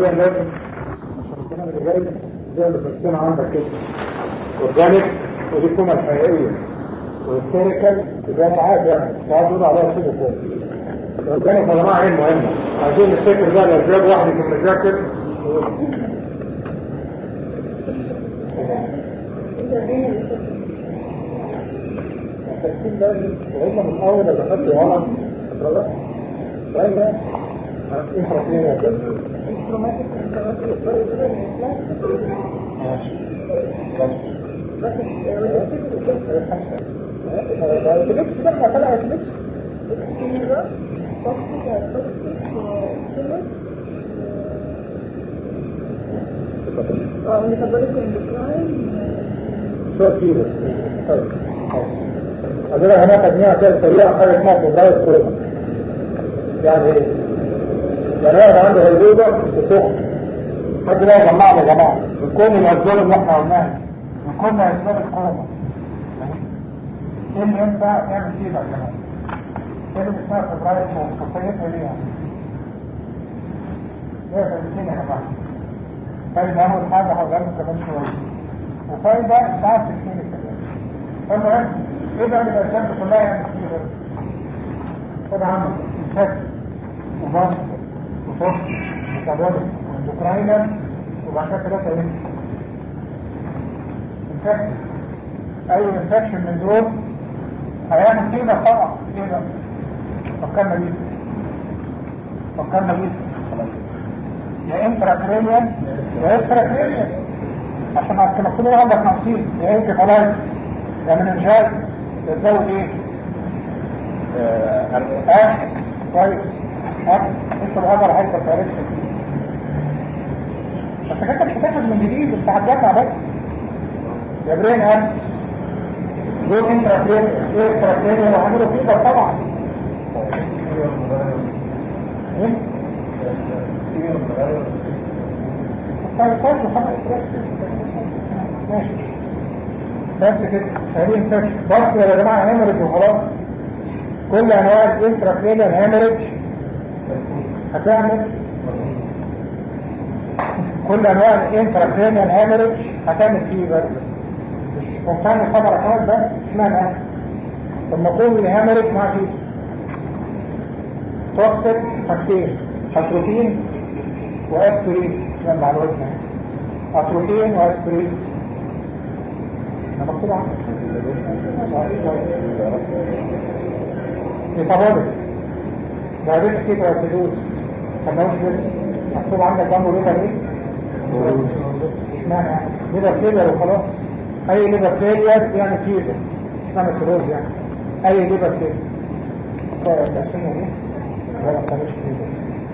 لازم عشان الكلام اللي جاي زي اللي فلسطين عندك كده اورجانيك ودي الكومه الحقيقيه وهيستوريكال يبقى ساعات يعني ساعات بيقولوا عليها كده فوق الاورجانيك يا جماعه عين مهمه عايزين نفتكر بقى الاسباب واحد يكون مذاكر التسليم لازم وهم من اول اللي خدت ورا طيب ده ايه حرفين يا جماعه فليكس ده احنا طلع فليكس شو كده طيب عندنا هناك تجميع كده سريع حاجه اسمها فبراير كورونا يعني ايه؟ يعني واحد عنده هيدوبه وسخن حد بقى يجمعنا يا جماعه من كل الاسباب اللي احنا قلناها من كل اسباب الكورونا ايه اللي ينفع يعمل فيه بقى كمان ايه اللي اسمها فبراير كورونا خطيتها ليه يعني؟ ليه فايدتين يا جماعه فايدة اول حاجه هقولها لكم كمان شويه وفايدة ساعات في الكلينيكا فالمهم ايه بقى الاسباب كلها يعني فيه خد عندك انفكت وباسط وفوكس وكابوليك واندوكراينر وبعد كده ثلاثة ايه انفكت اي انفكشن من دول هيعمل كده طبعا كده فكرنا بيه فكرنا بيه يا انترا كرينيال يا اكسترا كرينيال عشان عشان مكتوب عندك نقصين يا انكفالايتس يا مننجايتس يزود ايه؟ اكسس كويس انت الهجر هيبقى كارثه بس انت مش هتحفظ من جديد انت هتجمع بس يا برين اكسس دول انترا كرينيال ايه اكسترا كرينيال وهعملوا فيه ده طبعا ايه؟ ماشي بس كده هذه انفكشن بس يا جماعه هيمرج وخلاص كل انواع الانتراكرينيال هيمرج هتعمل كل انواع الانتراكرينيال هيمرج هتعمل فيه برضه مش ممكن خبر كمان بس اشمعنى لما يكون الهيمرج مع فيه توكسيك حاجتين اتروبين واسبرين كمان مع الوزن اتروبين واسبرين انا مكتوب عندك ميتابوليك دايابيتك كيتواسيدوز خلناوش بس مكتوب عندك جنبه ليفر ايه؟ اشمعنى ليفر فيلير وخلاص اي ليفر فيلير يعني فيلير اسمها سيروز يعني اي ليفر فيلير تقسمه ايه؟ ولا مكانش فيلير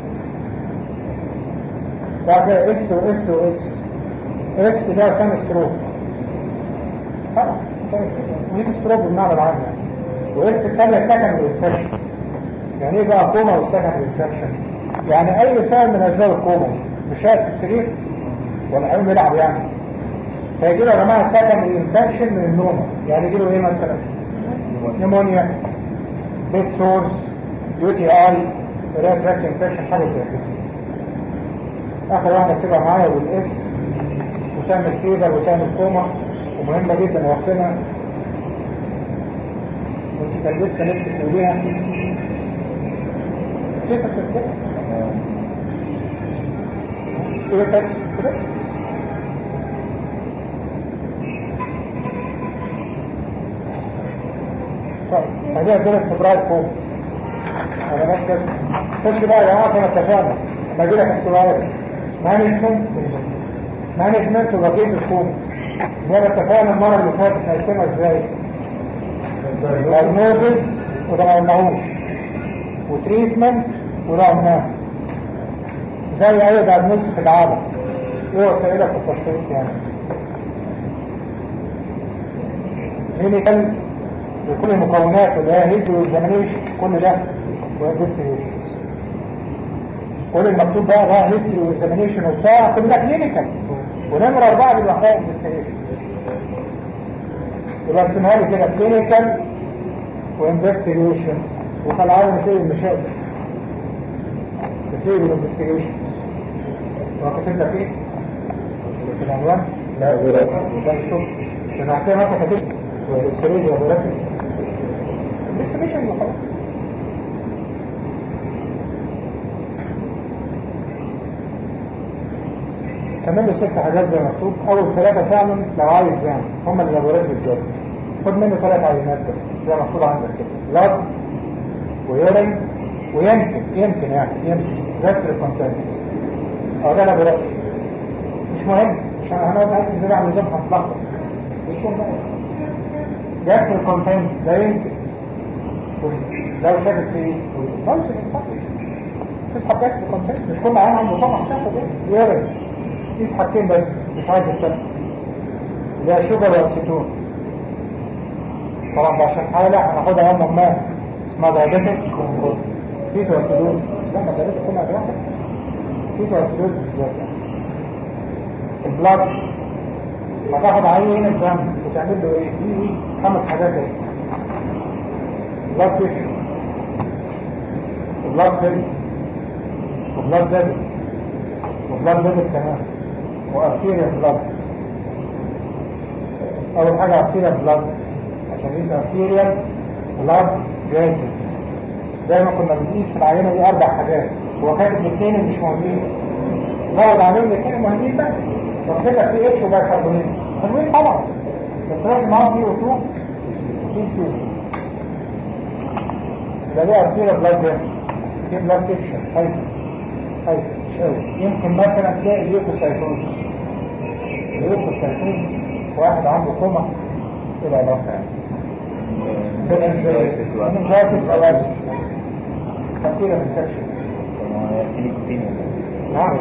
بعد كده اس واس واس اس ده كان ستروك خلاص ودي ستروك بالمعنى العام يعني واس الثانية سكن انفكشن يعني ايه بقى كوما وسكن انفكشن يعني اي سبب من اسباب الكوما مش قاعد في السرير ولا هيقوم يلعب يعني فيجي له يا جماعه سكن انفكشن من النوم يعني يجي له ايه مثلا نيمونيا بيت سورس يوتي اي ريت راك انفكشن حاجه زي كده اخر واحدة تبقى معايا والاس وتعمل فيبر وتعمل كوما ومهمة جدا وقتنا وانت كان لسه نفسك تقوليها ستيتس ستيتس طيب هذه أسئلة فبراير فوق أنا بس بس خش بقى يا جماعة عشان اتفقنا لما أجي لك السؤال مانجمنت مانجمنت وظيفة الكون زي ما اتفقنا المرة اللي فاتت هنقسمها ازاي؟ دايجنوزس وده ما قلناهوش وتريتمنت وده قلناه زي اي دايجنوزس في العالم ايه وسائلك في التشخيص يعني؟ كلينيكال بكل المكونات اللي هي هيستوري واكزامينيشن كل ده وانفستيجيشن كل المكتوب بقى ده هيستوري واكزامينيشن وبتاع كل ده كلينيكال ونمرة أربعة بيبقى خايف انفستيجيشن يبقى ارسمها لي كده كلينيكال وانفستيجيشن وخلعوا نتيجة المشاكل نتيجة الانفستيجيشن هو كاتب لك ايه؟ في العنوان؟ لا ده شوف انا هحكي مثلا كاتب سرير يا بلاك لسه مش خلاص كمان له ست حاجات زي ما مكتوب اول ثلاثه فعلا لو عايز يعني هم اللي لابورات بالجد خد منه ثلاث عينات بس زي ما مكتوب عندك كده بلاد ويورين ويمكن يمكن يعني يمكن غسل الكونتنتس اه ده لابورات مش مهم عشان هنقعد عايز نزرع على نظام هنتلخبط مش مهم غسل الكونتنتس ده يمكن لو شافت في ايه؟ ممكن ينفع تسحب غسل الكونتنتس مش كل عين عنده طبعا تاخد ايه؟ يورين في حاجتين بس مش عايز الثالث اللي هي شوجر والسيتون طبعا ده عشان حالة هناخدها يوم ما اسمها دايبيتك فيتو اسيدوز لا ما دايبيتك كلها واحد فيتو اسيدوز بالذات البلاد هتاخد عين الدم وتعمل له ايه؟ دي ايه؟ خمس حاجات ايه؟ بلاد تيشو وبلاد فيلم وبلاد ديبت وبلاد ديبت كمان وارتيريا بلاد اول حاجة ارتيريا بلاد عشان نقيس ارتيريا بلاد جاسس زي ما كنا بنقيس في العينة دي اربع حاجات هو كانت الاثنين اللي مش مهمين زود عليهم الاثنين المهمين بس وكده في اتش وبيكربونات حلوين طبعا بس لازم معاهم بي او 2 بي سي يبقى دي ارتيريا بلاد جاسس دي بلاد تكشن هايفر هايفر شوي يمكن مثلا تلاقي ليوكوسايتوز ليوكوسايتوز واحد عنده كوما الى علاقه يعني بالانزايتس او ابس خطيره بالكشف نعم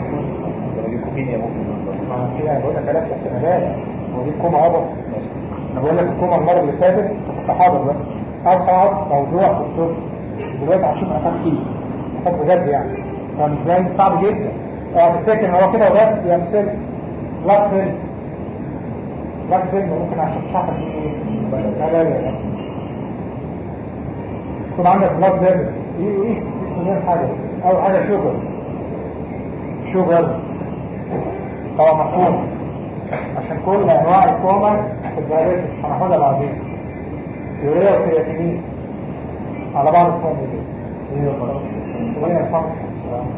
ما فيها بقول لك ثلاث احتمالات ودي كوما عبط انا بقول لك الكوما المره اللي فاتت كنت حاضر بقى اصعب موضوع في الطب دلوقتي هتشوف اخاف فيه اخاف بجد يعني فاهم ازاي صعب جدا اه تفتكر ان هو كده وبس يا مثل بلاك فيلم بلاك فيلم ممكن عشان شحط ايه لا لا لا بس يكون عندك بلاك فيلم ايه ايه اسمه حاجه اول حاجه شوجر شوجر طبعا مفهوم عشان كل انواع الكوما في الدايركت هناخدها بعدين يوريا وكرياتينين على بعض الصوم دي يوريا الفانكشن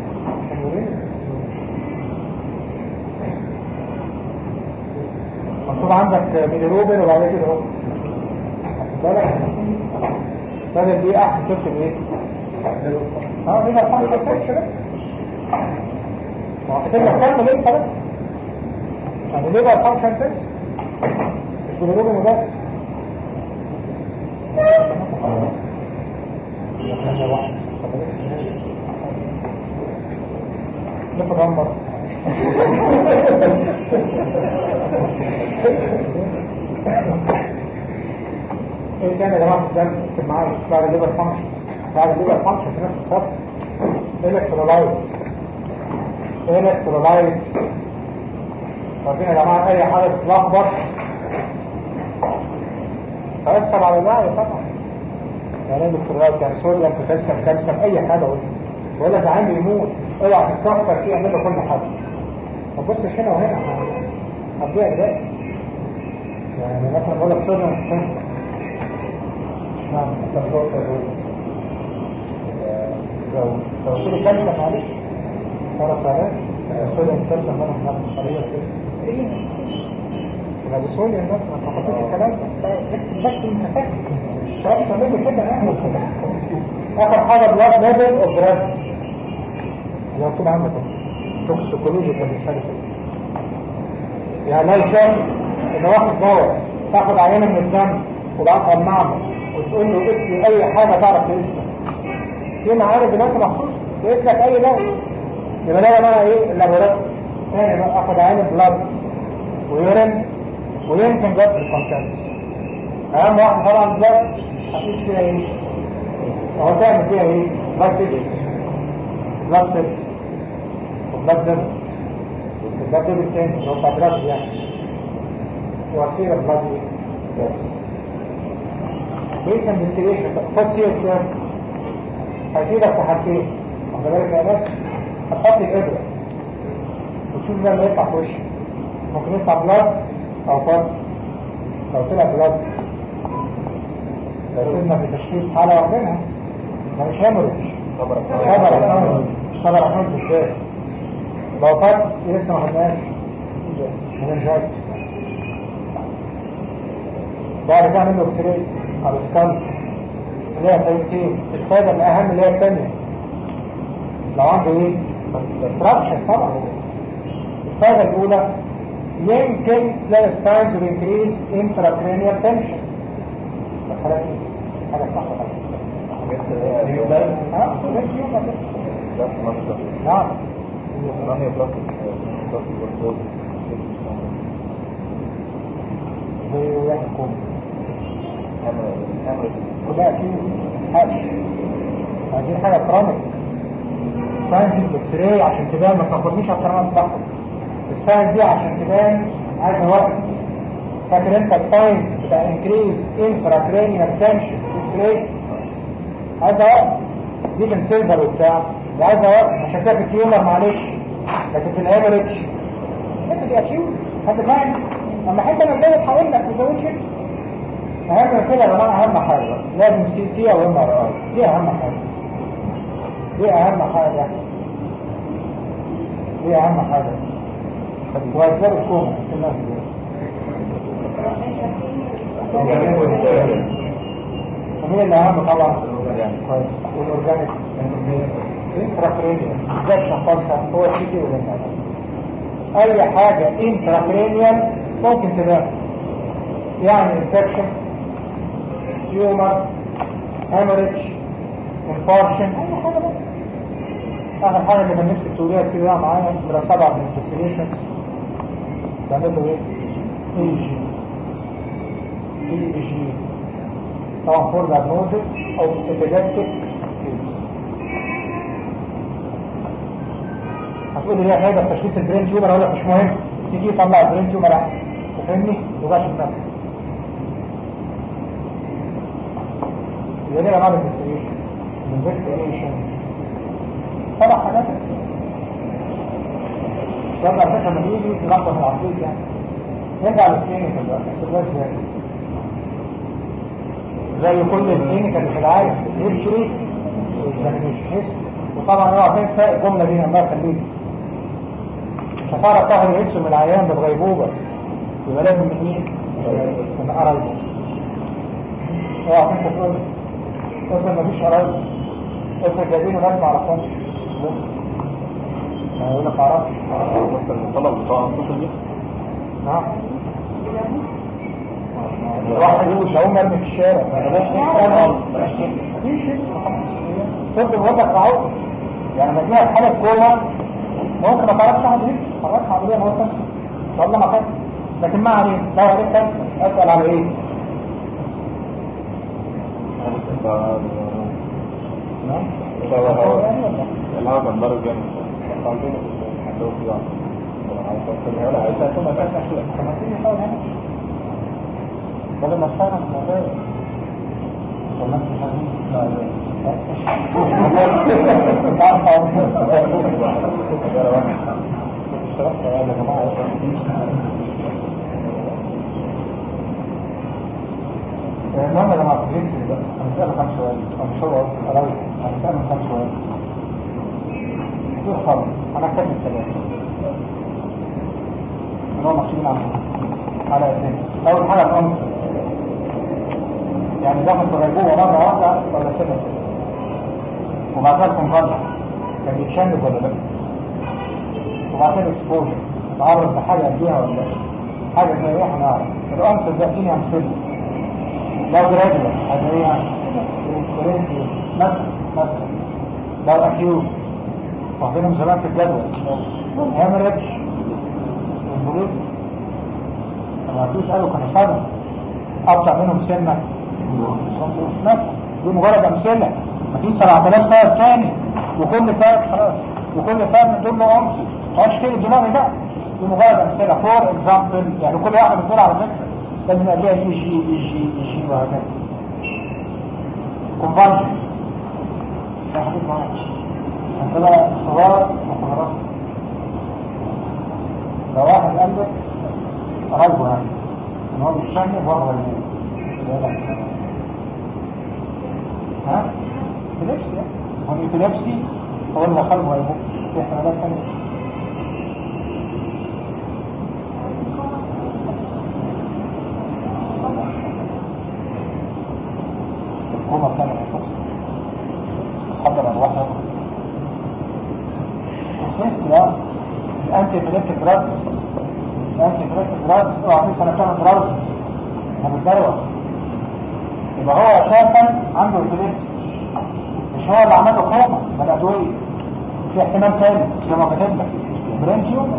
مكتوب عندك ميليروبين وبعد كده اهو بالك بدل دي احسن تكتب ايه اه هنا الفانكشن تكتب كده ما كتب لك كلمه ليه طبعا يعني ليه بقى الفانكشن تكتب مش ميليروبين وبس نتغمر ايه تاني يا جماعه في الدم اكتب معايا بعد الليفر فانكشن بعد الليفر فانكشن في نفس السطر الكترولايتس الكترولايتس عارفين يا جماعه اي حاجه تتلخبط تأثر على الوعي طبعا يعني الكترولايتس يعني صوديوم بوتاسيوم كالسيوم اي حاجه قلت بقول لك عندي يموت اوعى تستخسر فيه اعمل له كل حاجه ما تبصش هنا وهنا هتضيع دلوقتي يعني مثلا بقول لك صوديوم بوتاسيوم نعم تفضل لو لو قلت له كالسيوم معلش خلاص عليك صوديوم بوتاسيوم انا احنا قريبه كده ايه يبقى بسهوله الناس ما تحطش الكلام ده اكتب بس المساكن خلاص تعمل كده يعني اخر حاجه بلاد ليفل اوف دراجز لو طول عندك توكسيكولوجي كان حاجه يعني لو شاف ان واحد دواء تاخد عينه من الدم وبعتها المعمل وتقول له اكتب اي حاجه تعرف تقيسها في معارف دلوقتي مخصوص تقيس لك اي دواء يبقى ده بقى ايه اللابوراتوري تاني بقى اخد عينه بلاد ويورين ويمكن جسر الكونتنتس اهم واحد طبعا بلاد هتقيس فيها ايه هو تعمل فيها ايه بلاد تيشو بلاد تيشو وبلاد دم وبلاد دم التاني اللي هو بتاع بلاد يعني واخيرا بلاد ايه بس بيت انفستيجيشن خد سي اس ام هيفيدك في حاجتين واخد بالك يا ناس هتحط الابره شوف ده اللي يطلع في وشك ممكن يطلع بلاد او بس لو طلع بلاد لو كنا في تشخيص حالة واخدينها ده مش هيمرج صبر رحمن صبر رحمن بالذات لو بس لسه ما خدناش منجات بعد كده نعمل له اكسراي على السكان اللي هي فايتين الفايدة من اهم اللي هي الثانية لو عنده ايه؟ تراكشن طبعا الفايدة الأولى يمكن تلاقي signs of increase intracranial tension حاجة حاجة صح نعم زي واحد كوم وده اكيد حاجة عايزين حاجة كرونيك الساينس الاكس راي عشان تبان ما تاخدنيش عشان انا اطلعها الساينس دي عشان تبان عايزه وقت فاكر انت الساينس بتاع انكريز انتراكرانيال تنشن اكس راي عايزه وقت دي كان سيلفر وبتاع دي عايزه وقت عشان كده في التيومر معلش لكن في الهيموريدج الحته دي اكيوت حد فاهم اما حته انا زود هقول لك ما تزودش انت اهم من كده يا جماعه اهم حاجه لازم سي تي او ام ار اي دي اهم حاجه دي اهم حاجه دي اهم حاجه واسباب الكوم السناس ومين اللي اهم طبعا كويس والاورجانيك انتراكرينيال ازاي تشخصها هو السي تي والام ار اي حاجه انتراكرينيال ممكن تبان يعني انفكشن تيومر هيموريدج انفارشن اي حاجه بقى اخر حاجه اللي كان نفسي تقوليها كده بقى معايا نمره سبعه من الانفستيجيشنز تعمل له ايه؟ اي جي اي جي طبعا فور دايجنوزس او ابيليبتيك كيس هتقول لي ليه حاجه في تشخيص البرين تيومر اقول لك مش مهم السي جي يطلع البرين تيومر احسن تفهمني؟ وبقاش النفس يبقى ليه عمل investigations investigations سبع حاجات طبعا على فكره لما يجي في لحظه من العقليه يعني نرجع للكلينيكال بقى بس ده ازاي زي كل الكلينيكال اللي في العالم هيستوري واكزامينيشن هيستوري وطبعا اوعى تنسى الجمله دي الله يخليك مش هتعرف تاخد الاسم من العيان ده بغيبوبه يبقى لازم من مين؟ من قرايبه اوعى تنسى تقول افرض مفيش قرايب افرض جايبينه ناس ما اعرفهمش يقول لك معرفش مثلا الطلب بتاع السوشيال ميديا نعم واحد يقول لو مرمي في الشارع ما بلاش مفيش اسم تفضل وضعك تعود يعني لما تجيها في حالة كوما ممكن ما تعرفش تاخد اسم خلاص عملية موت نفسك ان شاء الله ما كان لكن ما علينا لو عليك اسال اسال على ايه؟ نعم الهواء كان ضارب جامد عندنا عندهم في لا بس هتكون اساسا في الحكوماتية حاول هنا بدل ما تفهم الموضوع ولا انت حزين يا جماعة المهم يا جماعة في الهيستوري بقى هنسأله كام سؤال أو مش هو قصدي قرايب هنسأله كام سؤال دول خالص أنا كاتب ثلاثة اللي هو مكتوبين على على اثنين أول حاجة الأنصر يعني دخل في غيبوبة مرة واحدة ولا سنة سنة وبعد كده كونفرجن كان بيتشنج ولا لا وبعد كده اكسبوجر اتعرض لحاجة قبليها ولا لا حاجة زي ايه هنعرف الأنصر ده فيه أمثلة لو جراديوال هذا ايه يعني كورنتي مثلا مثلا لو اكيوت واخدينهم زمان في الجدول هامرج والبوليس لما فيش قالوا كانوا صدر ابطأ منهم سنة مثلا دي مجرد امثلة مفيش 7000 سبب تاني وكل سبب خلاص وكل سبب من دول له انصي ما تقعدش تقلب دماغي بقى دي مجرد امثلة فور اكزامبل يعني كل واحد من دول على فكرة لازم يبقى ليها اي جي اي جي اي جي وهكذا كونفرجنس يا حبيبي معاك عندنا حوار وحوارات لو واحد قال لك قرايبه يعني ان هو مش فاهم وهو غيبوبة ها؟ إبيليبسي هو الإبيليبسي هو اللي دخله غيبوبة في احتمالات تانية الحكومة كانت هتوصل تحضر أرواح يوم السيست ده الأنتي إبيليبتيك دراجز الأنتي إبيليبتيك دراجز اوعى في سنة بتعمل دراجز ما بتدروش يبقى هو أساسا عنده إبيليبسي مش هو اللي عمل له كوما من الأدوية في احتمال تاني زي ما كاتب لك برين تيومر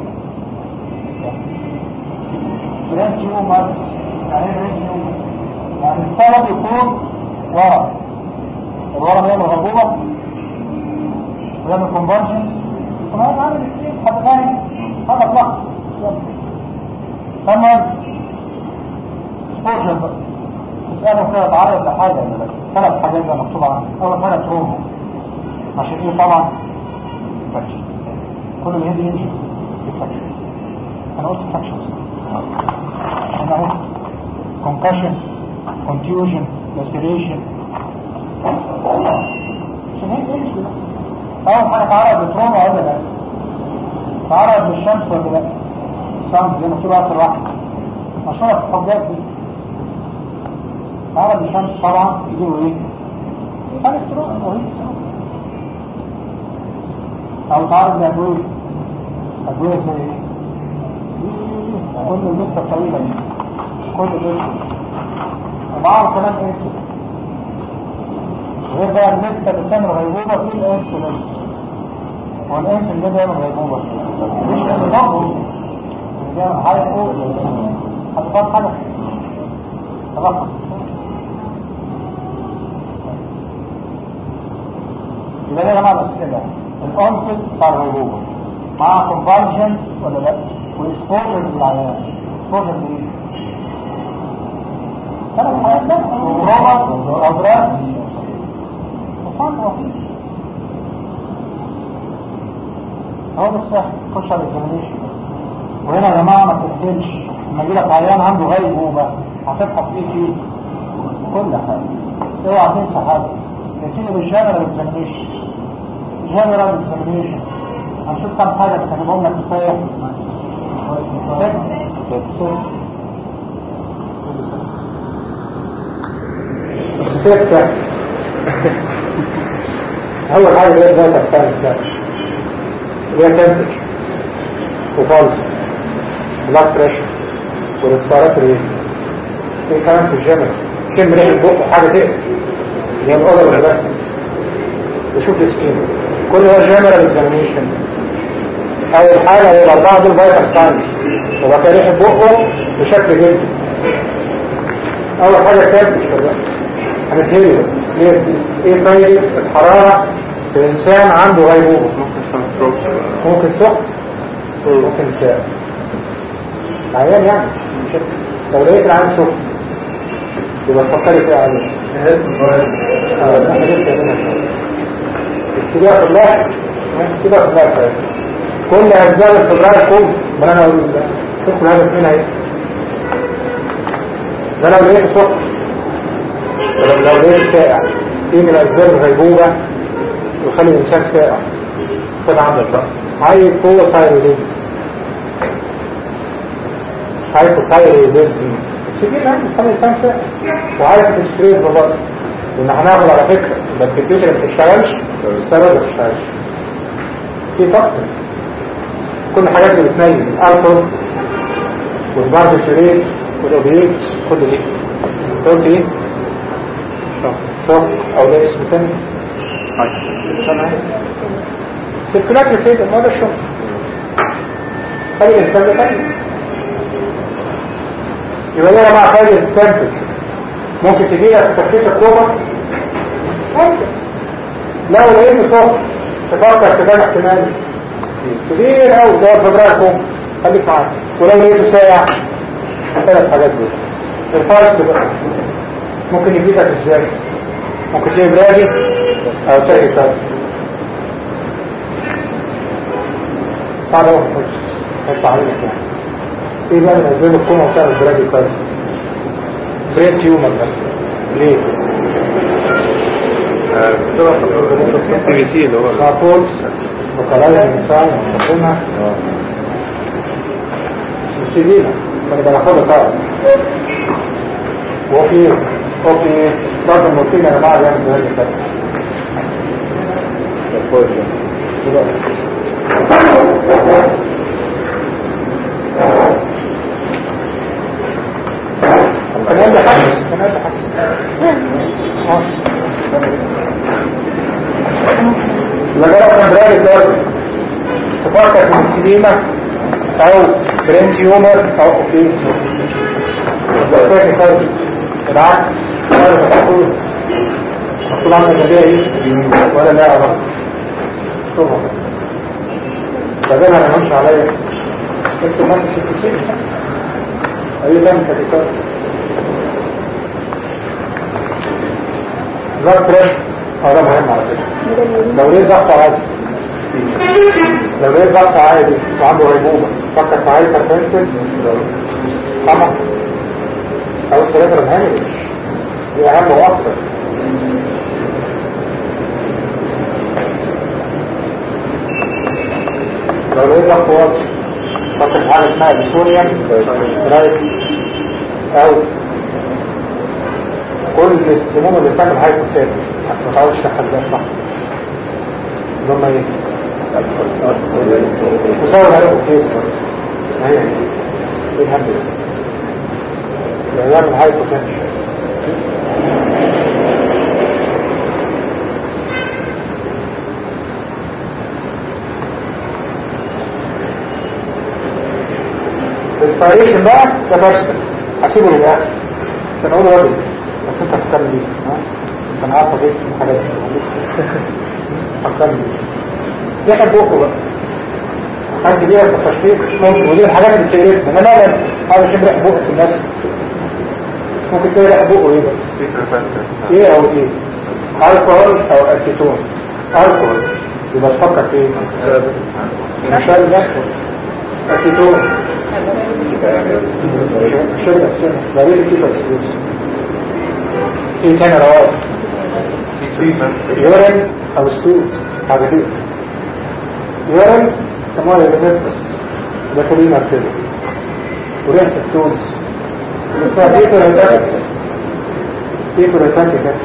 برين تيومر يعني ايه برين تيومر؟ يعني السبب يكون ورم الورم يعمل غضوبة ويعمل كونفرجنس ثم هذا عامل الاثنين حد ثاني هذا اطلق ثم سبوجر بقى تسأله كده تعرض لحاجة ولا لا ثلاث حاجات بقى مكتوبة عنها أول حاجة تروما عشان ايه طبعا فاكشن كل اللي هدي ينجي فاكشن انا قلت فاكشن انا قلت concussion confusion laceration عشان هيك ينجي اول حاجة تعرض لتروما ولا لا تعرض للشمس ولا لا الشمس زي ما مكتوب اخر واحد مشهورة في الحجات دي تعرض للشمس طبعا يجيبوا ايه سانسترون رهيب او تعرض لأدوية أدوية زي ايه كل لسه طويلة دي كل لسه ومعهم كمان انسولين غير بقى اللسه اللي بتعمل غيبوبة في الانسولين هو الانسولين ده بيعمل غيبوبة مش اللي نقصه بيعمل حاجة فوق هتبقى حاجة تبقى يبقى ده جماعة الأسئلة الأنسل بتاع الغيبوبة مع convulsions ولا لا وإسبوجر للعيان إسبوجر لإيه؟ ثلاث حاجات ده روبر أو دراكس وفان وفين هو ده السهل خش على الاكزامينيشن وهنا يا جماعة ما تسهلش لما يجي لك عيان عنده غيبوبة هتبحث ايه فيه؟ كل حاجة اوعى تنسى حاجة نبتدي بالجنرال اكزامينيشن جنرال اكزامينيشن هنشوف كم حاجة تكتبهم لك كفاية ستة أول حاجة اللي هي الداتا ستانس ده اللي هي تمبر وبالس بلاد بريشر وريسبيراتوري في كمان في الجنرال شم ريحة بق حاجة تقل اللي هي الأوضة والبس وشوف السكين كل ده جنرال اكزامينيشن اول حاجه هي الاربعه دول فايتال ساينس وبقى كده ريحه بقه بشكل جدي اول حاجه التمبريتشر هنتهيئ ايه ايه فايده الحراره في انسان عنده غيبوبه ممكن سخن ممكن ساعة عيان يعني مش لو لقيت العيان سخن يبقى تفكري فيها عليه اه احنا لسه هنا اتجاه الله اتجاه الله خير كل اسباب الفضلات كل ما انا اقول ده شوف الهدف منها ايه ده لو لقيت سخن ولو لو لقيت ساقع ايه من اسباب الغيبوبه يخلي الانسان ساقع خد عندك بقى عايز قوه ثايرويديزم هايبوثايرويديزم كبير يعني تخلي الانسان ساقع وعارف الستريس برضه لان هناخد على فكره يبقى الكمبيوتر ما بتشتغلش السبب ما بتشتغلش في توكسين كل الحاجات اللي بتنيل الالكول والباربيتوريتس والاوبيتس كل دي قلت ايه؟ شوك او ده اسم تاني تمام سيركولاتري فيد ما ده الشوك خلي الانسان ده تاني يبقى ده يا جماعه خلي التمبرتشر ممكن تجي لك تفكير الكوما ممكن لو لقيته سخن تفكر في ده احتمال كبير قوي زي الفبراير كوما خليك معاك ولو لقيته ساقع ثلاث حاجات دول الفارس بقى ممكن يجيبك ازاي ممكن تلاقي براجي او تلاقي تاني صعب قوي هيطلع عليك يعني ايه بقى من اسباب الكوما وتعمل برادي كارد برين تيومر بس ليه؟ سي تي اللي هو اسمها فولس وكلايز انسان مستخدمها مسيبينا كان بناخدها طبعا وفي وفي برضه المورفين يا جماعه بيعمل برادي كارد الكويس ده. كمان بحسس كمان بحسس لجرب من برادي كارد تفكر في مسيبينا او برين تيومر او اوكي برادي كارد بالعكس ولا تفكر مكتوب عندك جنبيها ايه ولا لا علاقه شوفها فده انا همشي عليا انتوا ما تشوفوا شيء اي ده كاتيكار ضغط رش اه ده مهم على فكره لو ليه ضغط عادي لو ليه ضغط عادي وعنده غيبوبه فكر في هايبر تنسل طبعا او السلاتر الهامل دي اهم واكتر لو لقيت ضغط واطي فكر في حاجه اسمها بسوريان رايت او كل السموم اللي بتعمل هايبوثيرميا عشان ما تعرفش تحل ده صح اللي هم ايه؟ وسبب عليكم كيس برضه ما هي ايه الهم ده يعمل هايبوثيرميا الانسبيريشن بقى ده بيرسونال هسيبه للاخر عشان اقول راجل بس انت فكرني بيه ها انت انا عارفه بيه الحاجات دي فكرني بيه دي حبوكوا بقى حد بيها في التشخيص ممكن ودي الحاجات اللي بتقرفنا انا لا هذا شبه ريح بوق في الناس ممكن تلاقي ريح بوقه ايه بقى ايه او ايه الكحول او اسيتون الكحول يبقى تفكر في ايه مش عارف اسيتون شركة سنة مريض كيف الفلوس ايه تاني رواد يورين او ستول حاجة دي يورين سموها يورينيتس ده كلمة كده ورين ستولز اسمها بيتر ريتاكس بيتر ريتاكس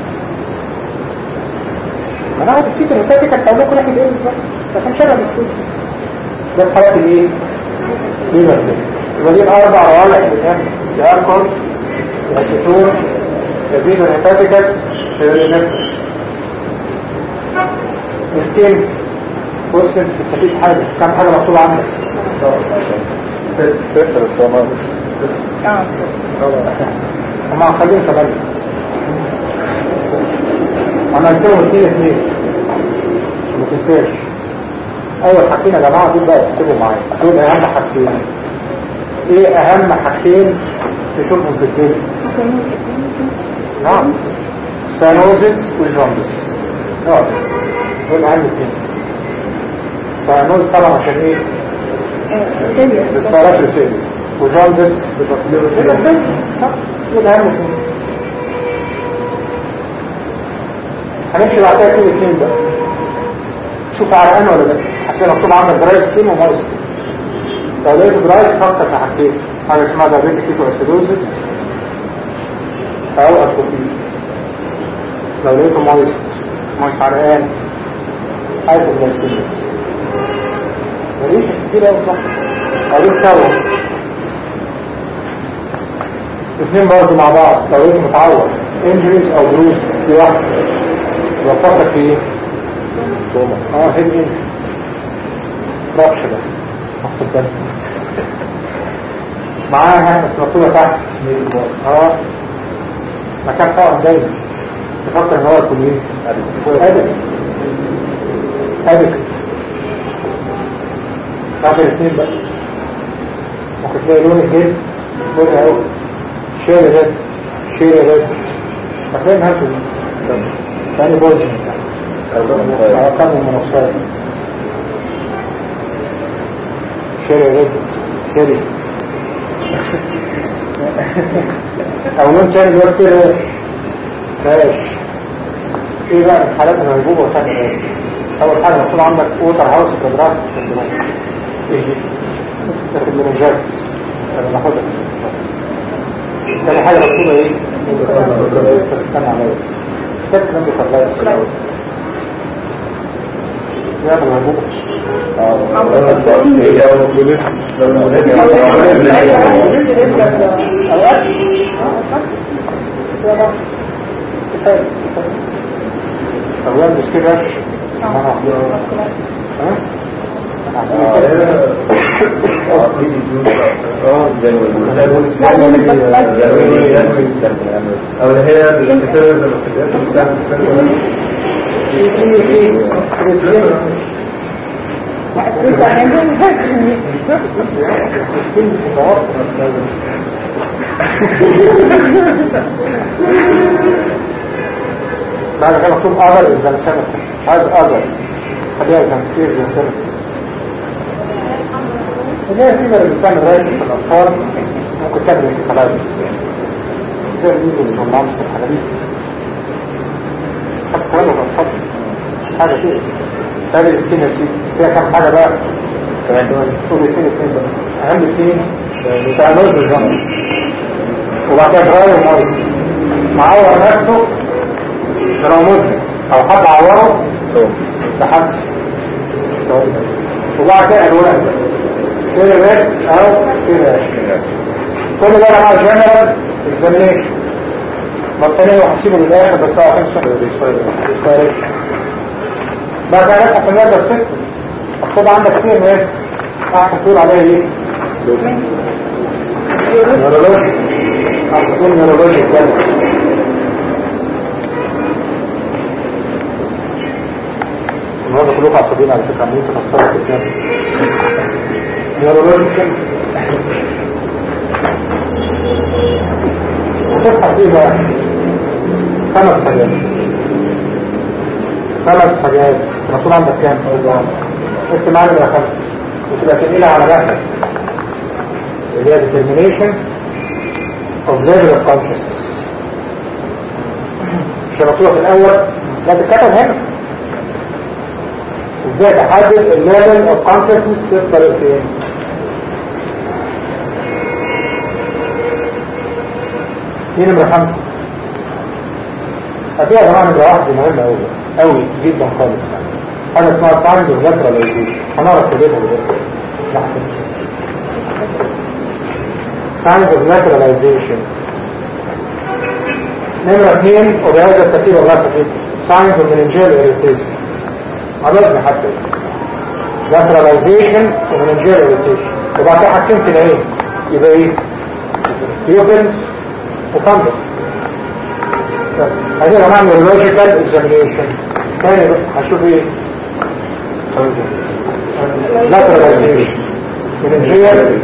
انا عارف بيتر ريتاكس هقول لكم ناحية ايه بالظبط لكن شرب ستول ده الحالات الايه ليبر كده يبقى دي الاربع روائح بتعمل الالكول الاسيتون البيتر هيباتيكس الرينكتس مسكين بص انت تستفيد حاجة كم حاجة مكتوبة عندك ستة الصومال هما خليهم ثمانية انا هسيبهم اتنين اتنين ما تنساش اول حاجتين يا جماعة دول بقى تكتبوا معايا دول اهم حاجتين ايه اهم حاجتين تشوفهم في الدنيا نعم سانوزيس والجوندس نعم دول اهم اتنين سانوزيس طبعا عشان ايه الاستعراف الفيلي وجوندس بتطليل الفيلي دول اهم اتنين هنمشي بعدها كده اتنين بقى شوف عرقان ولا لا هتلاقي مكتوب عندك دراي ستيم وماوس لو لقيت دراي فكر في حاجتين حاجه اسمها دايبيتيك كيتواسيدوزيس او اتروفي لو لقيته ماوس ماوس عرقان هايبوغلايسيميا ماليش كتير قوي صح او سوا الاثنين برضه مع بعض لو لقيته متعور انجريز او بروز في واحد يبقى فكر في ايه؟ اه هيد ان ربش ده مكتوب بالك معاها بس مكتوبة تحت اه مكان حقن دايما تفكر ان هو يكون ايه؟ ادك ادك تعرف الاثنين بقى ممكن تلاقي لون الجلد لون اهو شير ريد شير ريد هتلاقي نهايته ثاني بوزن أرقام المنصات شيري ريد شيري او لون تاني اللي هو سيري بلاش ايه بقى الحالات المنجوبة وثانية ايه اول حاجة مكتوب عندك ووتر هاوس كدراس سندروم ايه دي لكن منجاتس انا باخدها تاني حاجة مكتوبة ايه طب استنى عليا كتبت لم يخلص يا ابو المنجوبة طب يلبس كده ها؟ او اللي هي الكتاب زي ما في في في كريستيان بعد كده مكتوب other exam cemetery عايز other خليها exam exam cemetery زي الفيبر اللي بتعمل رايش في الأطفال ممكن تعمل انتقالات زي الميزلز والمامس والحاجات دي حتى كمان الأطفال حاجة كده هذه السكينة دي فيها كام حاجة بقى كمان طول الاثنين اثنين بقى أهم اثنين سألوز الجنس وبعد كده دراي ومايس معور نفسه لو مدن أو حد عوره لحبس وبعد كده ألوان كده بيت أو كده كل ده أنا مع جنرال اكزامينيشن بطانية وهسيبه للآخر بس هو هنشتغل بعد ذلك عشان يقدر سيستم مكتوب عندك سي ام اس احسن تقول عليها ايه؟ نيرولوجي احسن تقول نيرولوجي كده النهارده كلكم عصبيين على فكره عمالين تفسروا في الكلام نيرولوجي كده وتبحث ايه بقى؟ خمس حاجات خمس حاجات المفروض عندك كام؟ اكتب معانا بقى خمس وتبقى تنقلها على جهلك اللي هي determination of level of consciousness مش مكتوبة في الأول لا تتكتب هنا ازاي تحدد الليفل of consciousness تفضل فين؟ دي نمرة خمسة هتبقى يا جماعة نمرة واحدة مهمة أوي أوي جدا خالص حاجة اسمها ساينز اوف لاتراليزيشن هنعرف كلمة دلوقتي ساينز اوف لاتراليزيشن نمرة اثنين وبهذا الترتيب الله تفيد ساينز اوف مننجيال اريتيشن عرفنا حتى لاتراليزيشن ومننجيال اريتيشن وبعد كده حكمت العين يبقى ايه؟ بيوبلز وفندس هذه نوع نيورولوجيكال اكزامينيشن ثاني بقى هشوف ايه لاتراليزيشن مننجيال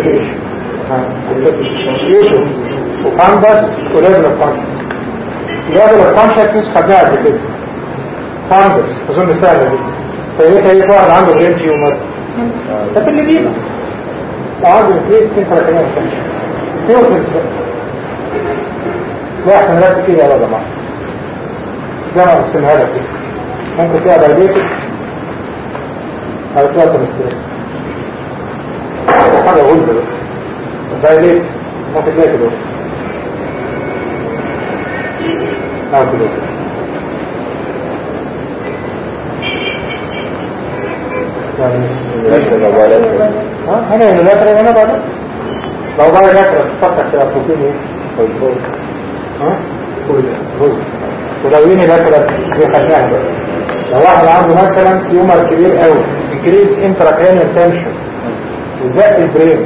اريتيشن وفندس وليفل اوف فندس ليفل اوف كونشسنس خدناها قبل كده فاندس اظن سهله دي فلقيت اي واحد عنده برين تيومر ده اللي بيبقى وعنده انكريس سنترا كمان فيوتنس لا احتمالات كده يا جماعه زي ما قسمها لك كده ممكن تلاقي دايبيتك او تلاقي كوليسترول حاجه غلبه بقى دايبيتك ممكن تلاقي كده او كده ها انا اللي ذاكر انا بعد لو بقى ذاكر تفكر في بروتين ايه ها رز ولو يني ذاكر دي خدناها بقى لو واحد عنده مثلا تيومر كبير قوي انكريز انتراكرينيال تنشن وزق البرين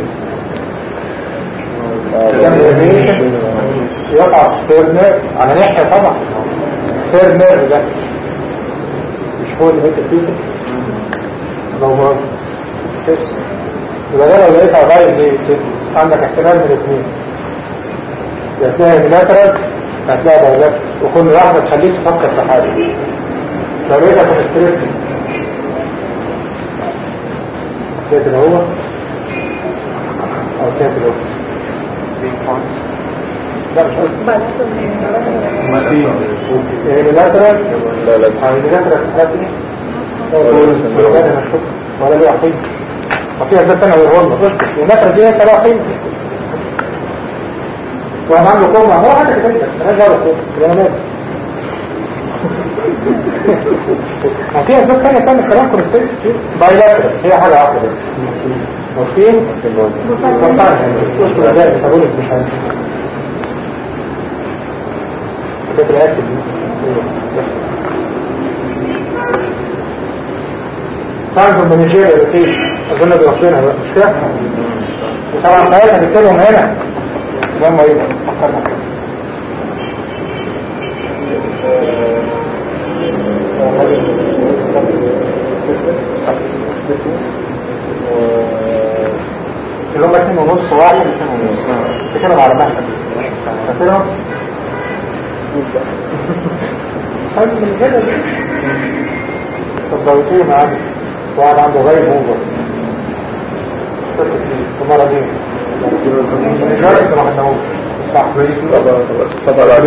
يقع في سير نيرف على ناحية طبعا سير نيرف ده مش هو اللي بيت فيه لو مرض يبقى ده لو لقيت غاية دي عندك احتمال من الاثنين يا تلاقي ميلاترال هتلاقي دولات وكل واحدة تخليك تفكر في حاجة لو لقيتها كونستريكت كده كده هو او كاتب لا مش قصدي اللاترال لا لا اللاترال الحالات دي ولا انا اشوف ولا ليه قيمه ما فيها ذات انا والهرمة اللاترال دي انت لها قيمه وانا عنده قوم هو حاجه كده انا جاي اقول انا لازم ما فيها ذات ثانيه تعمل كلام كونسيت بايلاترال هي حاجه واحده بس مورفين طبعا اذكر ده تقول مش عايز كده الاكل بس ساينز من نيجيريا روتين اظن بيوصلنا بقى مش كده طبعا ساعتها نكتبهم هنا لما ايه فكرنا كده اللي هم اتنين ونص واحد اتنين ونص بتتكلم على مهلك فاكرهم؟ خد من كده دي الضوئية معانا واحد عنده غير موجود في مرضين جارس ما حدهوش صح طبعا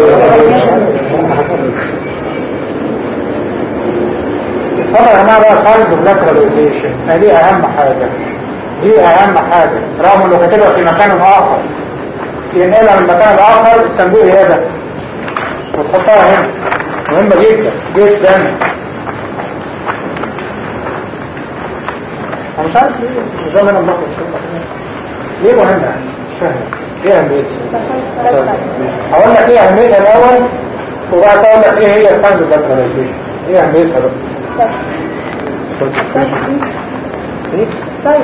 طبعا يا جماعه بقى سايز واللاتراليزيشن دي اهم حاجه دي اهم حاجه رغم انه كاتبها في مكان اخر ينقلها من مكان اخر الصندوق ايه ده وتحطها هنا مهمه جدا جدا انا مش عارف ليه زي ما انا ملخص ليه مهمه يعني مش فاهم ايه اهميتها هقول لك ايه اهميتها الاول وبعد كده اقول لك ايه هي سايز واللاتراليزيشن ايه اهميتها بقى ايه طيب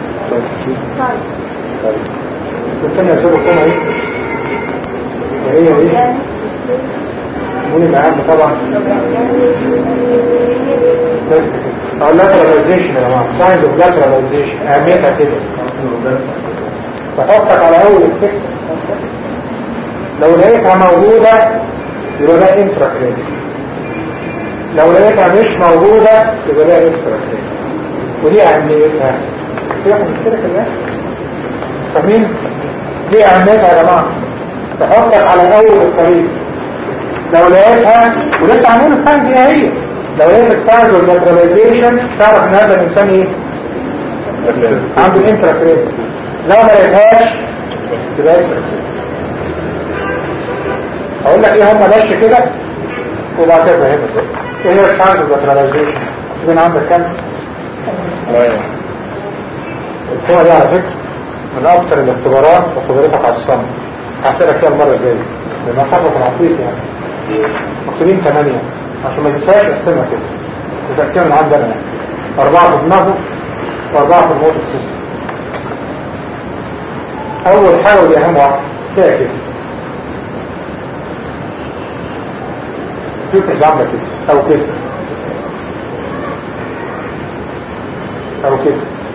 الثانية سورة كما ايه وهي ايه مين الأهم طبعا بس كده أو lateralization يا جماعة signs of lateralization أهميتها كده تحطك على أول السكة لو لقيتها موجودة يبقى ده intracranial لو لقيتها مش موجودة يبقى ده extracranial ودي أهميتها في واحد مشترك الناس فاهمين؟ دي أهميتها يا جماعة تحطك على أول الطريق لو لقيتها ولسه عاملين الساينز هي هي لو لقيت الساينز والماترياليزيشن تعرف ان هذا الانسان ايه؟ عنده الانترا لو ما لقيتهاش تبقى اكسترا اقول لك ايه هم ماشي كده وبعد كده فهمت ايه هي الساينز والماترياليزيشن؟ يكون عندك كام؟ القوة دي على فكرة من أكثر الاختبارات وقدرتك على الصمت هحسبك فيها المرة الجاية لأنها حرف العقيق يعني مكتوبين ثمانية عشان ما تنساش قسمها كده التقسيمة من عندنا يعني أربعة في دماغه وأربعة في الموت سيستم أول حاجة ودي أهم واحدة فيها كده فيوكس عاملة كده أو كده أو كده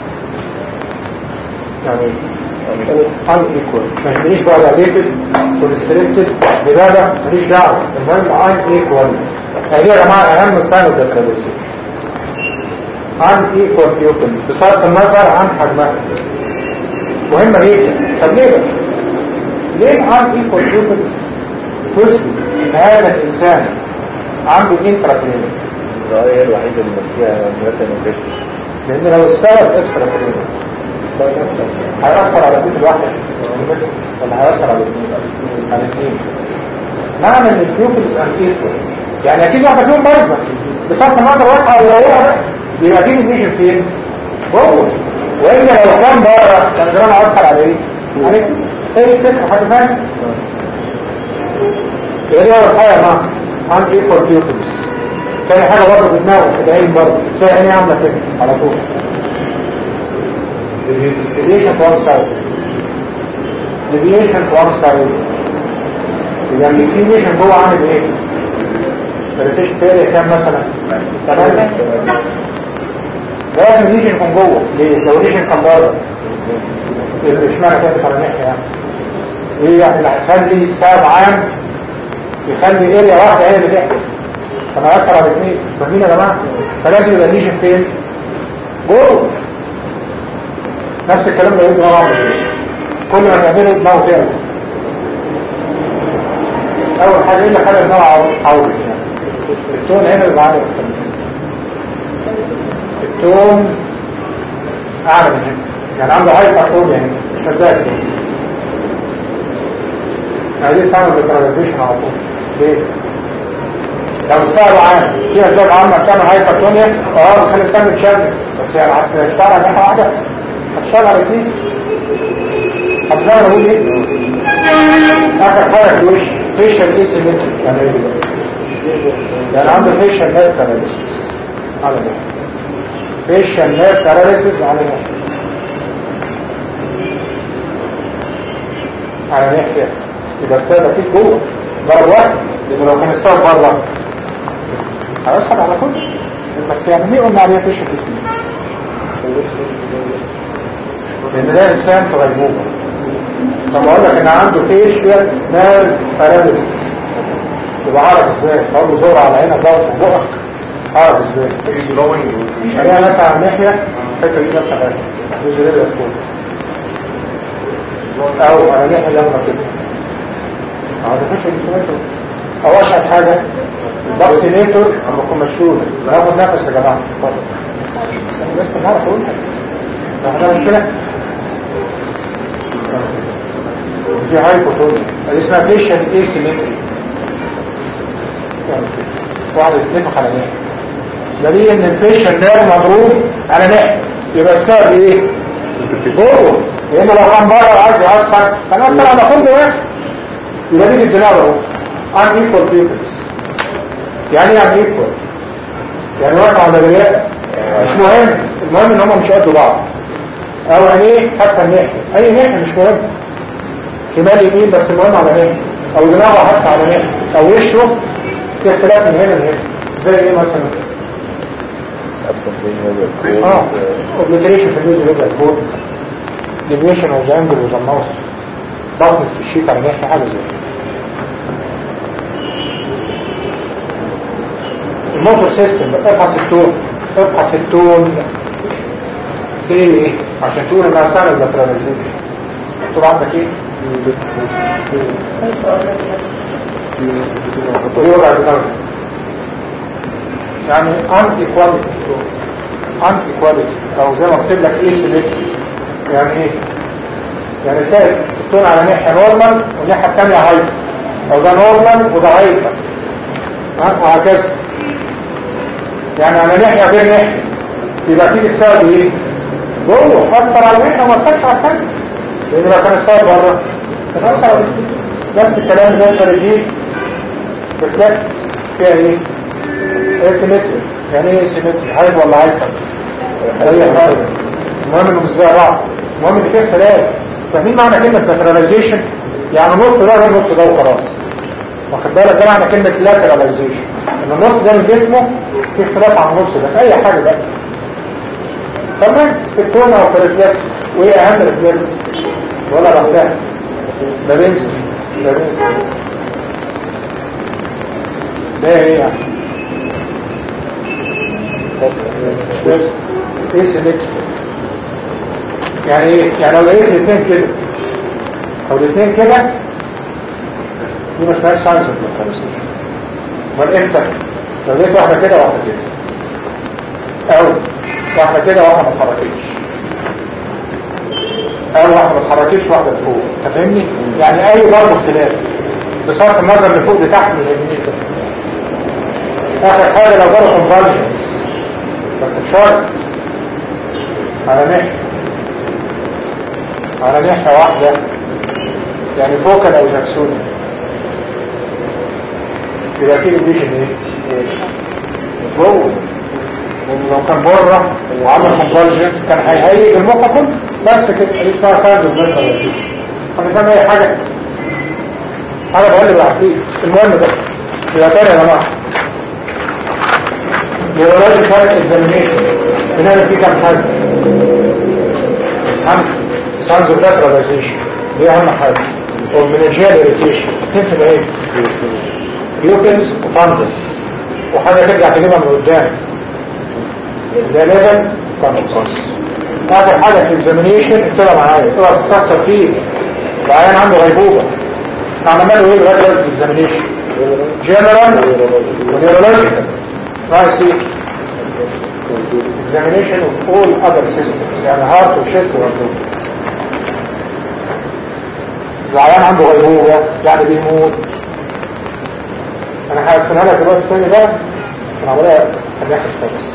يعني unequal ما يهمنيش بقى related والrestricted لماذا ماليش دعوة المهم unequal هذه يا جماعة أهم الساين اوف declaration unequal pupil بصرف النظر عن حجمها مهمة جدا طب ليه بقى؟ ليه unequal pupils تثبت ان هذا الإنسان عنده intracranial الرأي الوحيدة اللي فيها مرتب لأن لو استوت اكسترا كريمة هيأثر على بيت الواحد ولا هيأثر على الاثنين على الاثنين معنى ان الفيوكلز ان ايكوال يعني اكيد واحدة فيهم بايظة بصرف النظر واضحة ويروحها يبقى دي الفيجن فين؟ جوه والا لو كان بره كان زمان هيأثر على ايه؟ عليك ايه الفكرة حد فاهم؟ ايه دي اول حاجة يا جماعة ان ايكوال فيوكلز تاني حاجة برضه في دماغه في العين برضه تلاقي عيني عاملة كده على طول deviation to one side deviation to one side يبقى الديفيشن جوه عامل ايه؟ بريتش فيري كام مثلا؟ تمام لازم الريجن يكون جوه ليه؟ لو الريجن كان بره يبقى اشمعنى كده فرنيح يعني ايه يعني اللي هيخلي سبب عام يخلي اريا واحده هي اللي تحكي فانا اثر على الاثنين فاهمين يا جماعه؟ فلازم يبقى الريجن فين؟ جوه نفس الكلام ده يبقى عامل ايه كل ما تعمله دماغه تعمل اول حاجه ايه اللي خلى الدماغ عوض يعني التون هنا بيبقى عالي اكتر من هنا. التون اعلى من هنا يعني عنده هايبر تون يعني شداد كده عايزين تعمل فيتراليزيشن على طول ليه؟ لو السعر عام في اسباب عامه بتعمل هايبرتونيا اه بتخلي الدم يتشد بس يعني هتشتغل على ناحيه واحده هتشتغل على اثنين هتشتغل اقول ايه؟ اخر حاجه في الوش فيشل ايه سيمتريك يعني ايه دلوقتي؟ يعني عنده فيشل نيرف باراليسيس على ده فيشل نيرف باراليسيس على ده على ناحيه يبقى السبب اكيد جوه ضرب واحد لان لو كان السبب بره هيسحب على كل بس يعني ليه قلنا عليها فيشل اسمه لان ده انسان في غيبوبه طب اقول لك ان عنده فيشل نيرف باراليسيس يبقى عارف ازاي اقول له زور على هنا ضغط في بقك عارف ازاي خليها مثلا على الناحيه فكره دي نفسها غير جزء ده يكون او على ناحيه يمنى كده هذا فيشل انتوميتر او اشهر حاجه الباكسينيتور اما يكون مشلول ناخد نفس يا جماعه اتفضل انا بس ما اعرف اقول ده مشكله دي هايبوتونيا دي اسمها فيشل ايسيمتري واحد اثنين على ناحية دليل ان الفيشن ده مضروب على ناحية يبقى السبب ايه؟ جوه لان لو كان بره عايز يأثر كان أثر على كل واحد يبقى دي الدماغ اهو ان ايكوال بيبلز يعني ايه ان ايكوال؟ يعني واقع على الرياء مش مهم المهم ان هم مش قد بعض او عينيه حتى الناحية اي ناحية مش مهم شمال يمين بس المهم على ناحية او دماغه حتى على ناحية او وشه في اختلاف من هنا لهنا زي ايه مثلا اه اوبليتريشن في النيوز ريبل كود ديفيشن اوف ذا انجل وذا ماوس ضغط في الشيك على ناحيه حاجه زي كده الموتور سيستم ابحث التون ابحث التون في ايه عشان تقول انها سهله اللاتراليزيشن مكتوب عندك ايه؟ ويوضع دماغه يعني ان ايكواليتي ان ايكواليتي او زي ما كتب لك ايه سيلكتي يعني ايه يعني تلاقي التون على ناحيه نورمال والناحيه الثانيه هايبر او ده نورمال وده هايبر وهكذا يعني على ناحيه غير ناحيه يبقى تيجي السبب ايه جوه اثر على ناحيه وما اثرش على الثانيه لان لو كان السبب بره كان اثر على نفس الكلام ده خارجي ريفلكس فيها ايه؟ ايه سيمتري يعني ايه سيمتري هايب ولا هايبر؟ اي حاجه المهم انه مش زي بعض المهم ان في اختلاف فاهمين معنى كلمه لاتراليزيشن يعني نص ده غير نص ده وخلاص واخد بالك ده معنى كلمه لاتراليزيشن ان النص ده من جسمه في اختلاف عن النص ده في اي حاجه بقى تمام في الكون او في الريفلكسز وايه اهم الريفلكسز ولا لوحدها ده بينزل ده بينزل ده ايه يعني بس ايه سيلكشن يعني ايه يعني لو لقيت الاثنين كده او الاثنين كده دي ما اسمهاش ساينس اوف ميكانيزيشن امال امتى لو لقيت واحده كده واحده كده او واحده كده واحده ما اتحركتش او واحده ما اتحركتش واحده لفوق انت فاهمني يعني اي برضه اختلاف بصرف النظر لفوق لتحت من اليمين كده اخر حاجه لو جرى كونفالجنس بس بشرط على ناحيه على ناحيه واحده يعني فوكال او جاكسوني يبقى في الفيجن ايه؟ جوه لان لو كان بره وعمل كونفالجنس كان هيهيئ المخ كله بس كده دي اسمها ساينز اوف مينتال انا فاهم اي حاجه انا بقول لك بعدين المهم ده يبقى تاني يا جماعه neurologic health examination هنا في كم حاجة خمسة سانز lateralization دي أهم حاجة والمنجيال irritation اتنين تبقى ايه؟ بيوبنز وفاندس وحاجة ترجع تجيبها من قدام ده ليفل كونفرس اخر حاجه في الاكزامينيشن اتبع معايا اوعى تستخسر فيه العيان عنده غيبوبه احنا عملنا له ايه لغايه دلوقتي في الاكزامينيشن جنرال ونيورولوجيكال نايس ايه examination of all other systems يعني heart وشيست وابدومن العيان عنده غيبوبة يعني بيموت انا هقسمها لك دلوقتي الثاني ده عشان عملية خليها خالص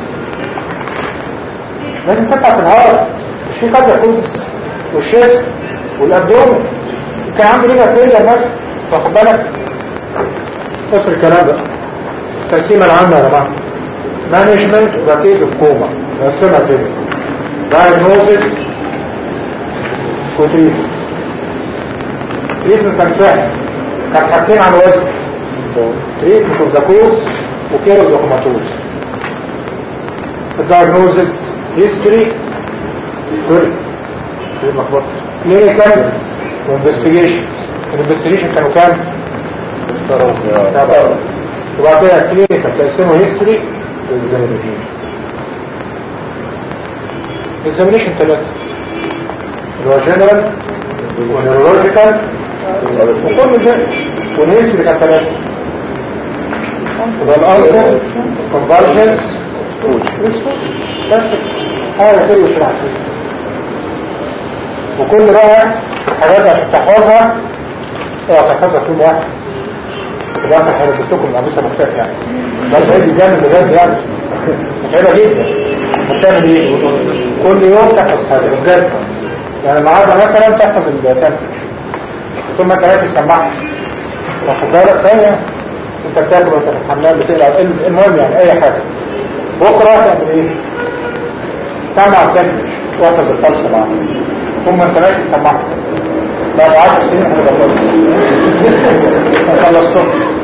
لازم تبقى في الهارت مش في قدر كوزس والشيست والابدومن كان عنده ليجا فيليا مثلا واخد بالك اصل الكلام ده التقسيمه العامه يا جماعه مانجمنت وباكيج اوف كوما نقسمها كده دايجنوزس وتريتمنت تريتمنت كان سهل كان حاجتين عن وزن تريتمنت اوف ذا كوز وكير اوف ذا كوماتوز الدايجنوزس هيستوري كل كلينيكال وانفستيجيشنز الانفستيجيشن كانوا كام؟ سبعة وبعد كده كلينيكال تقسمه هيستوري واكزامينيشن اكزامينيشن ثلاثة اللي هو جنرال ونيورولوجيكال وكل ده والهيستوري كان ثلاثة وده الأنسر كونفرجنس بس حاجة كده يشرح فيه وكل بقى حاجات عشان تحفظها اوعى تحفظها كل واحد في الاخر هيلبسوكم القميصه مختلفه يعني بس هي دي جامد بجد يعني متعبه جدا بتعمل ايه؟ كل يوم تحفظ حاجه بجد يعني النهارده مثلا تحفظ التنفس ثم انت رايح تسمعها واخد بالك ثانيه انت بتاكل وانت في الحمام بتقلع المهم يعني اي حاجه بكره تعمل ايه؟ سمع تنفس واحفظ الفلسفه معاك ثم انت ماشي تسمعها بعد 10 سنين هتبقى كويس خلصتهم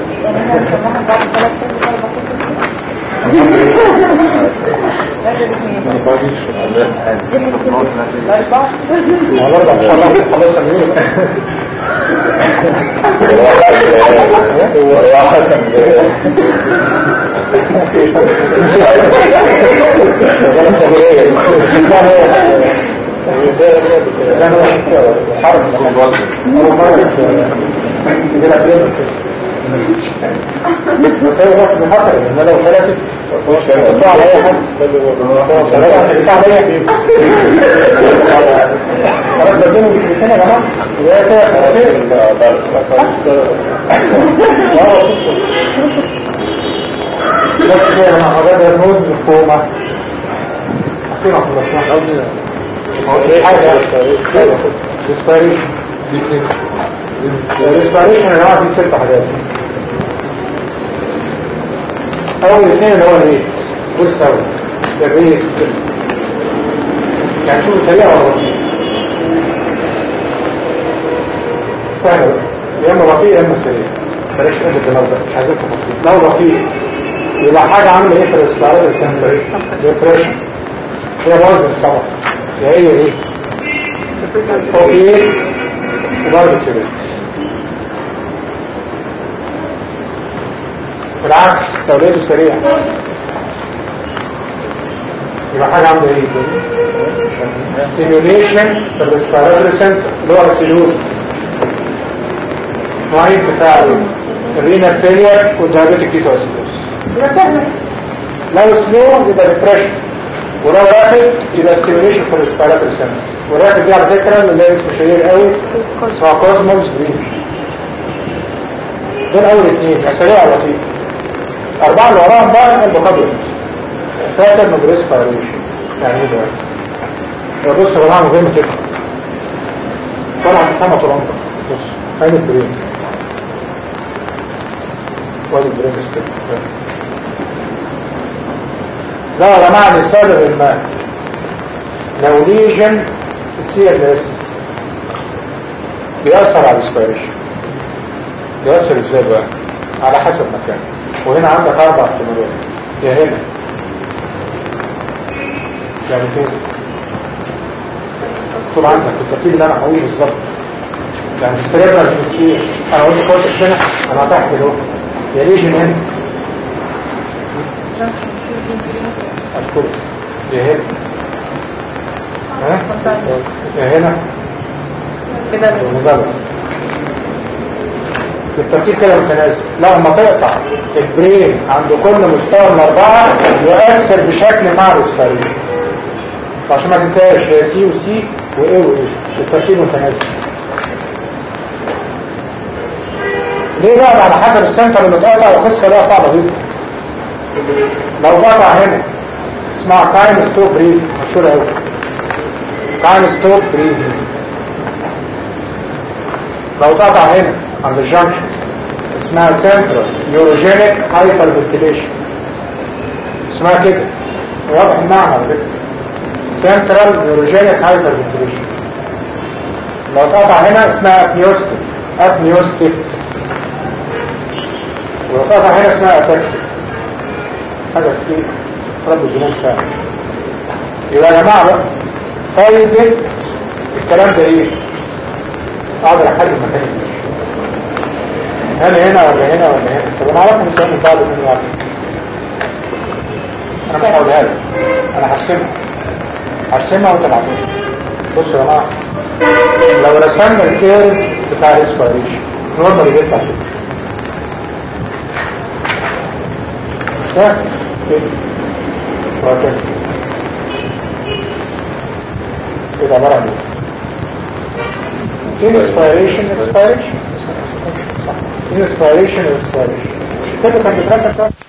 والله ان شاء الله خلاص امين لو ثلاثة تطلع على اي حد خلاص بدينه بكلمتين يا جماعة يا كده بس كده يا جماعة ده النوز بالكومة أخيرا خلصنا حاجة ريسبيريشن الريسبيريشن يا جماعة دي ست حاجات اول اثنين اللي هو الريت بص سوا الريت يعني شوف سريع ولا بطيء سهل يا اما بطيء يا اما سريع بلاش قد الدماغ ده مش عايزين تفاصيل لو بطيء يبقى حاجه عامله ايه في الاستعراض الكامل ديبريشن هي وزن طبعا يا ايه ايه اوكي وبرضه كده بالعكس تولاده سريع يبقى حاجة عاملة ايه stimulation في الريسبيراتوري سنتر اللي هو السيلوز نوعين بتاع الرينا فيلير والدايابيتيك كيتواسيدوز يبقى سهل لو سلو يبقى ديبريشن ولو رابد يبقى ستيميوليشن في الريسبيراتوري سنتر والرابد دي على فكرة اللي هي اسم شهير قوي اسمها كوزموس بريز دول اول اثنين يا سريع ولا بطيء أربعة اللي وراهم بقى المقابلة ثلاثة المدرسة فايريشن يعني ايه بقى؟ يا بص يا جماعة مهم كده طبعا محمد طول عمرك بص فين البرين وادي البرين ستيب لا يا جماعة نستخدم الماء لو ليجن السي ال اس بيأثر على الاسبيريشن بيأثر ازاي بقى؟ على حسب مكانه وهنا عندك اربع احتمالات يا هنا يعني كده طول عندك الترتيب اللي انا هقوله بالظبط يعني في السريبرال هيمسفير انا قلت كورتكس هنا انا تحت اهو يا ريجن هنا الكورتكس يا هنا ها هنا كده مجرد بالترتيب كده متناسب لا لما تقطع البرين عند كل مستوى من الأربعة يؤثر بشكل مع الإسفارين عشان ما تنساش هي سي وسي وإيه وإيه بالترتيب متناسب ليه بقى على حسب السنتر اللي اتقطع القصة ليها صعبة جدا لو قطع هنا اسمها تايم ستوب بريز مشهورة قوي تايم ستوب بريز لو قطع هنا عند الجنكشن اسمها سنترال نيوروجينيك هايبر فنتيليشن اسمها كده واضح المعنى على فكره سنترال نيوروجينيك هايبر فنتيليشن لو قطع هنا اسمها ابنيوستيك ابنيوستيك ولو قطع هنا اسمها اتاكسيك حاجه كتير رب الجنون فعلا يبقى يا جماعه بقى طيب الكلام ده ايه؟ اقدر احل مكان هل هنا ولا هنا ولا هنا طب انا عارف مسؤول من بعض من واحد انا مش هقولها لك انا هرسمها هرسمها وانت بعدين بصوا يا جماعه لو رسمنا الكيرف بتاع الاسبريشن نورمالي بيطلع كده مش ده كده وهكذا كده عباره عن ايه inspiration expiration inspiration expiration كده كان بيتركب